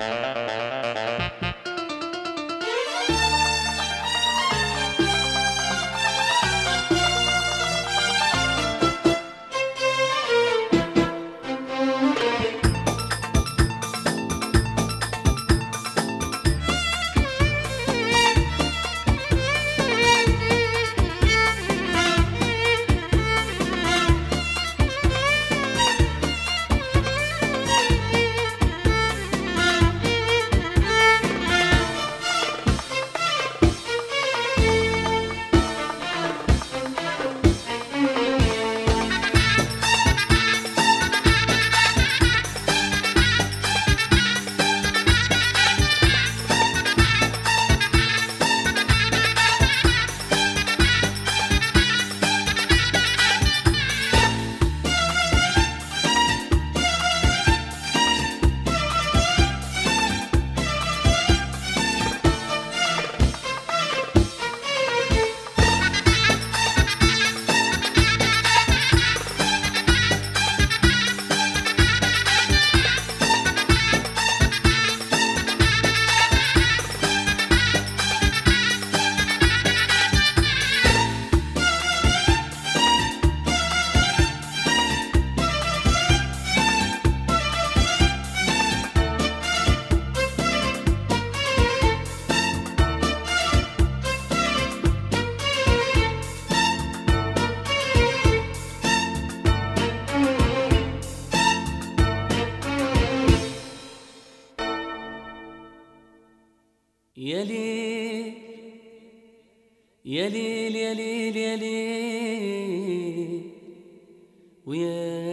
يا ليل يا ليل يا ليل يا ليل ويا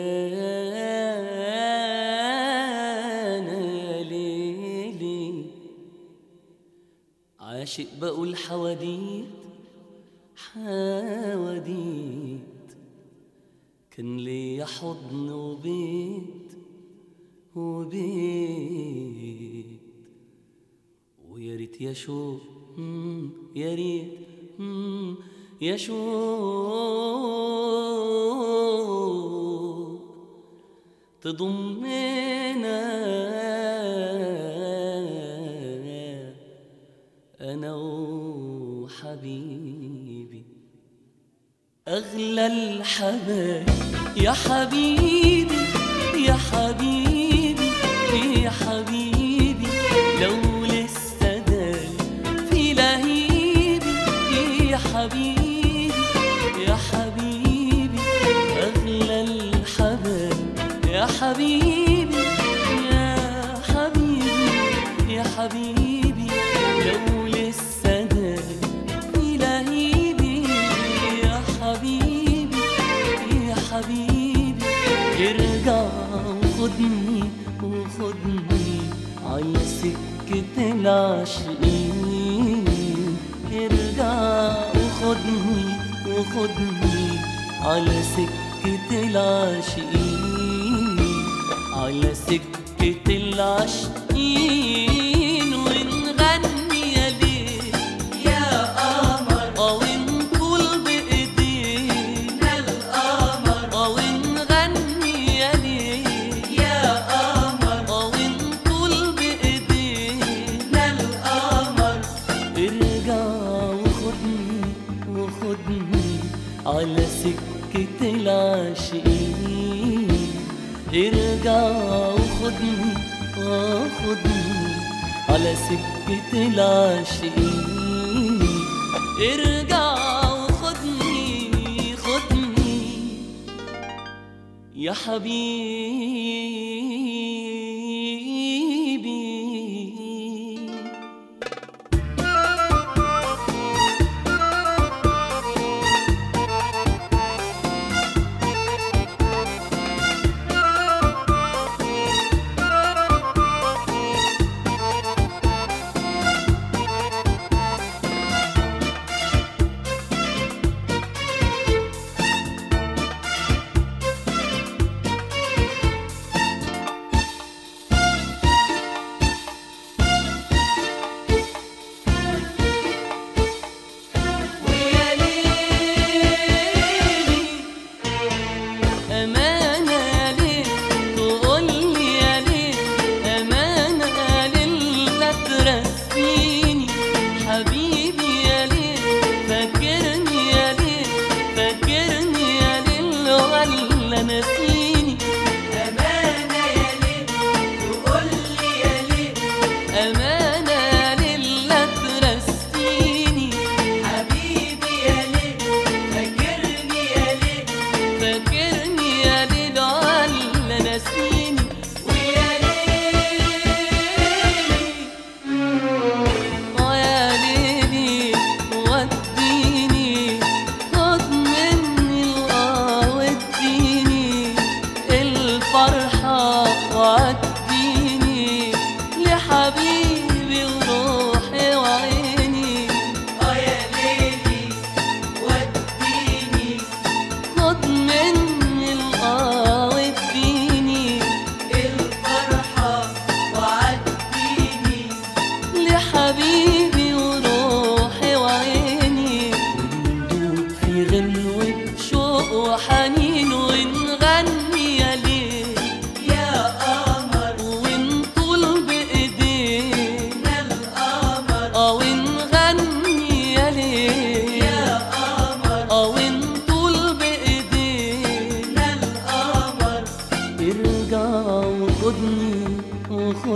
أنا يا ليلي عاشق بقول حواديت حواديت كان ليا حضن وبيت وبيت ويا ريت يا شوق مم، يا ريت مم، يا شوق تضمنا انا وحبيبي اغلى الحبايب يا حبيبي يا حبيبي يا حبيبي لو لسه داي في لهيبي يا حبيبي يا حبيبي اغلى الحبايب يا حبيبي يا حبيبي يا حبيبي لو لسه داي في لهيبي يا حبيبي يا حبيبي ارجع وخدني وخدني على سكة العاشقين ارجع وخدني وخدني على سكة العاشقين على سكة العاشقين ونغني يا ليل يا قمر أو نقول بإيدينا القمر أو نغني يا ليل يا قمر أو نقول بإيدينا القمر ارجع وخدني وخدني على سكة العاشقين ارجع وخدني وخدني على سكة العاشقين ارجع وخدني خدني يا حبيبي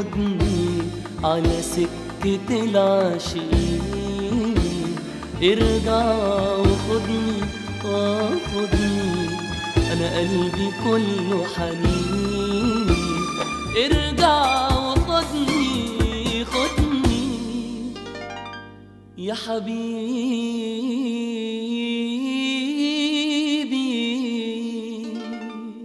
وخدني على سكة العاشقين ارجع وخدني وخدني أنا قلبي كله حنين ارجع وخدني خدني يا حبيبي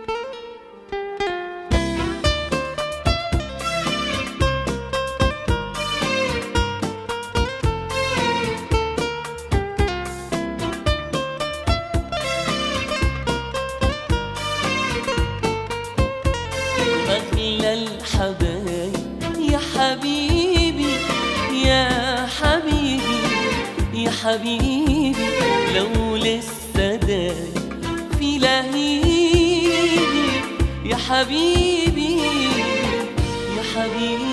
أغلى الحبايب يا حبيبي يا حبيبي يا حبيبي لو لسه دايب في لهيبي يا حبيبي يا حبيبي